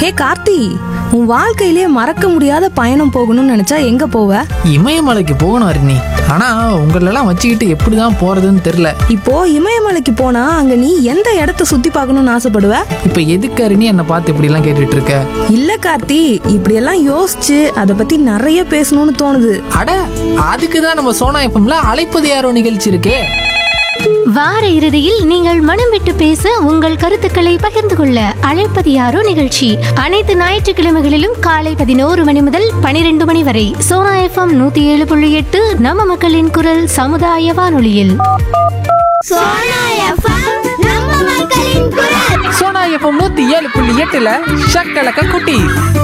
ஹே கார்த்தி உன் வாழ்க்கையிலே மறக்க முடியாத பயணம் போகணும்னு நினைச்சா எங்க போவ இமயமலைக்கு போகணும் அருணி ஆனா உங்களெல்லாம் வச்சுக்கிட்டு எப்படிதான் போறதுன்னு தெரியல இப்போ இமயமலைக்கு போனா அங்க நீ எந்த இடத்த சுத்தி பார்க்கணும்னு ஆசைப்படுவ இப்ப எதுக்கு அருணி என்னை பார்த்து இப்படி எல்லாம் கேட்டுட்டு இருக்க இல்ல கார்த்தி இப்படியெல்லாம் யோசிச்சு அதை பத்தி நிறைய பேசணும்னு தோணுது அட அதுக்கு தான் நம்ம சோனா எப்பம்ல அழைப்பது யாரோ நிகழ்ச்சி இருக்கே வார இறுதியில் நீங்கள் மனம் விட்டு பேச உங்கள் கருத்துக்களை பகிர்ந்து கொள்ள அழைப்பது யாரோ நிகழ்ச்சி அனைத்து ஞாயிற்றுக்கிழமைகளிலும் காலை பதினோரு மணி முதல் பனிரெண்டு மணி வரை சோனா எஃப்எம் நூத்தி ஏழு புள்ளி எட்டு நம்ம மக்களின் குரல் சமுதாய வானொலியில் சோனா எஃப்எம் நம்ம மக்களின் குரல் சோனா எப்பம் நூத்தி ஏழு புள்ளி எட்டுல ஷக்கலக்க குட்டி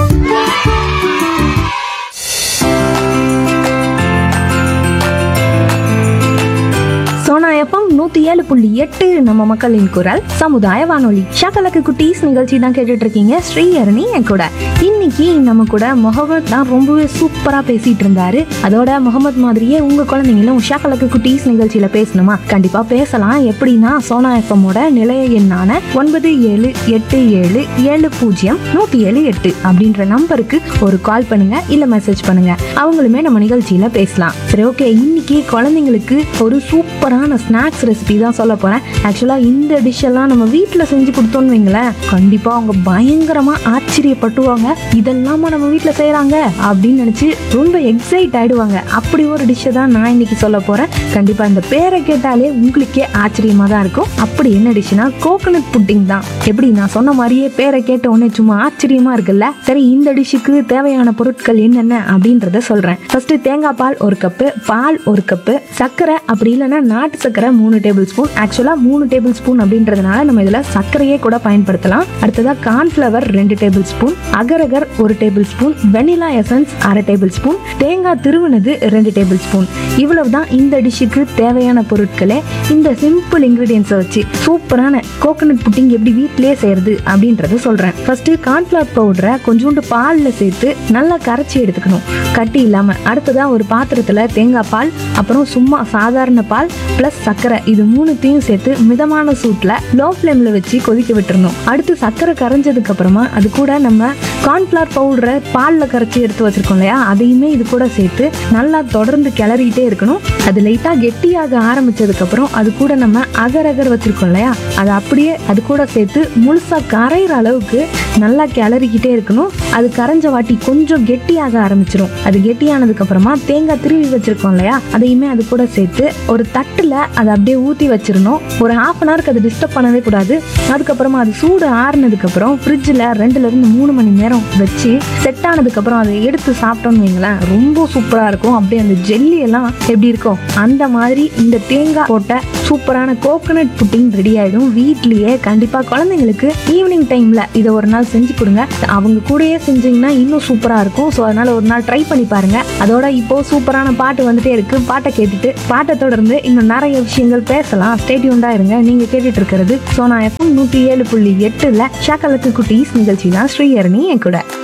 சோனா எஃப்எம் நூத்தி ஏழு புள்ளி எட்டு நம்ம மக்களின் குரல் சமுதாய வானொலி ஷாக்கலக்கு குட்டீஸ் நிகழ்ச்சி தான் கேட்டுட்டு இருக்கீங்க ஸ்ரீஹரணி என் கூட இன்னைக்கு நம்ம கூட முகமது தான் ரொம்பவே சூப்பரா பேசிட்டு இருந்தாரு அதோட முகமது மாதிரியே உங்க குழந்தைங்களும் ஷாக்கலக்கு குட்டீஸ் நிகழ்ச்சியில பேசணுமா கண்டிப்பா பேசலாம் எப்படின்னா சோனா எஃப்எம்மோட நிலைய எண்ணான ஒன்பது ஏழு எட்டு ஏழு ஏழு பூஜ்ஜியம் நூத்தி ஏழு எட்டு அப்படின்ற நம்பருக்கு ஒரு கால் பண்ணுங்க இல்ல மெசேஜ் பண்ணுங்க அவங்களுமே நம்ம நிகழ்ச்சியில பேசலாம் சரி ஓகே இன்னைக்கு குழந்தைங்களுக்கு ஒரு சூப்பரான ஸ்நாக்ஸ் ரெசிபி தான் சொல்ல போறேன் ஆக்சுவலா இந்த டிஷ் எல்லாம் நம்ம வீட்ல செஞ்சு கொடுத்தோம்னு வைங்களேன் கண்டிப்பா அவங்க பயங்கரமா ஆச்சரியப்பட்டுவாங்க இதெல்லாமா நம்ம வீட்ல செய்றாங்க அப்படின்னு நினைச்சு ரொம்ப எக்ஸைட் ஆயிடுவாங்க அப்படி ஒரு டிஷ்ஷை தான் நான் இன்னைக்கு சொல்ல போறேன் கண்டிப்பா இந்த பேரை கேட்டாலே உங்களுக்கே ஆச்சரியமா தான் இருக்கும் அப்படி என்ன டிஷ்னா கோகனட் புட்டிங் தான் எப்படி நான் சொன்ன மாதிரியே பேரை கேட்ட உடனே சும்மா ஆச்சரியமா இருக்குல்ல சரி இந்த டிஷ்ஷுக்கு தேவையான பொருட்கள் என்னென்ன அப்படின்றத சொல்றேன் ஃபர்ஸ்ட் தேங்காய் பால் ஒரு கப்பு பால் ஒரு கப்பு சர்க்கரை அப்படி இல்லைன்னா நாட்டு சர்க்கரை மூணு டேபிள் ஸ்பூன் ஆக்சுவலா மூணு டேபிள் ஸ்பூன் அப்படின்றதுனால நம்ம இதுல சர்க்கரையே கூட பயன்படுத்தலாம் அடுத்ததா கார்ன்ஃபிளவர் ரெண்டு டேபிள் ஸ்பூன் அகரகர் ஒரு டேபிள் ஸ்பூன் வெனிலா எசன்ஸ் அரை டேபிள் ஸ்பூன் தேங்காய் திருவுனது ரெண்டு டேபிள் ஸ்பூன் இவ்வளவுதான் இந்த டிஷ்ஷுக்கு தேவையான பொருட்களே இந்த சிம்பிள் இன்கிரீடியன்ஸை வச்சு சூப்பரான கோகனட் புட்டிங் எப்படி வீட்டிலேயே செய்யறது அப்படின்றத சொல்றேன் ஃபர்ஸ்ட் கார்ன்ஃபிளவர் பவுடரை கொஞ்சோண்டு பால்ல சேர்த்து நல்லா கரைச்சி எடுத்துக்கணும் கட்டி இல்லாம அடுத்ததா ஒரு பாத்திரத்துல தேங்காய் பால் அப்புறம் சும்மா சாதாரண பால் பிளஸ் சர்க்கரை இது மூணுத்தையும் சேர்த்து மிதமான சூட்ல லோ ஃப்ளேம்ல வச்சு கொதிக்க விட்டுறணும் அடுத்து சர்க்கரை கரைஞ்சதுக்கு அப்புறமா அது கூட நம்ம கார்ன்ஃபிளவர் பவுடரை பால்ல கரைச்சி எடுத்து வச்சிருக்கோம் இல்லையா அதையுமே இது கூட சேர்த்து நல்லா தொடர்ந்து கிளறிட்டே இருக்கணும் அது லைட்டா கெட்டியாக ஆரம்பிச்சதுக்கு அப்புறம் அது கூட நம்ம அகர் அகர் வச்சிருக்கோம் இல்லையா அதை அப்படியே அது கூட சேர்த்து முழுசா கரையிற அளவுக்கு நல்லா கிளறிக்கிட்டே இருக்கணும் அது கரைஞ்ச வாட்டி கொஞ்சம் கெட்டியாக ஆரம்பிச்சிரும் அது கெட்டியானதுக்கு அப்புறமா தேங்காய் திருவி வச்சிருக்கோம் இல்லையா அதையுமே அது கூட சேர்த்து ஒரு தட்டுல அதை அப்படியே ஊத்தி வச்சிரணும் ஒரு ஹாஃப் அன் ஹவருக்கு அது டிஸ்டர்ப் பண்ணவே கூடாது அதுக்கப்புறமா அது சூடு ஆறுனதுக்கு அப்புறம் ஃப்ரிட்ஜில் ரெண்டுல இருந்து மூணு மணி நேரம் வச்சு செட் ஆனதுக்கு அப்புறம் அதை எடுத்து சாப்பிட்டோம்னு வைங்களேன் ரொம்ப சூப்பரா இருக்கும் அப்படியே அந்த ஜெல்லி எல்லாம் எப்படி இருக்கும் அந்த மாதிரி இந்த தேங்காய் போட்ட சூப்பரான கோகனட் புட்டிங் ரெடி ஆயிடும் வீட்லயே கண்டிப்பா குழந்தைங்களுக்கு ஈவினிங் டைம்ல இதை ஒரு நாள் செஞ்சு கொடுங்க அவங்க கூடயே செஞ்சீங்கன்னா இன்னும் சூப்பரா இருக்கும் ஸோ அதனால ஒரு நாள் ட்ரை பண்ணி பாருங்க அதோட இப்போ சூப்பரான பாட்டு வந்துட்டே இருக்கு பாட்டை கேட்டுட்டு பாட்டை தொடர்ந்து இன்னும் நிறைய விஷயங்கள் பேசலாம் ஸ்டேடியூண்டா இருங்க நீங்க கேட்டுட்டு இருக்கிறது சோனா எஃப்எம் நூத்தி ஏழு புள்ளி எட்டுல ஷாக்கலக்கு குட்டீஸ் நிகழ்ச்சி தான் ஸ்ரீஹரணி என் கூட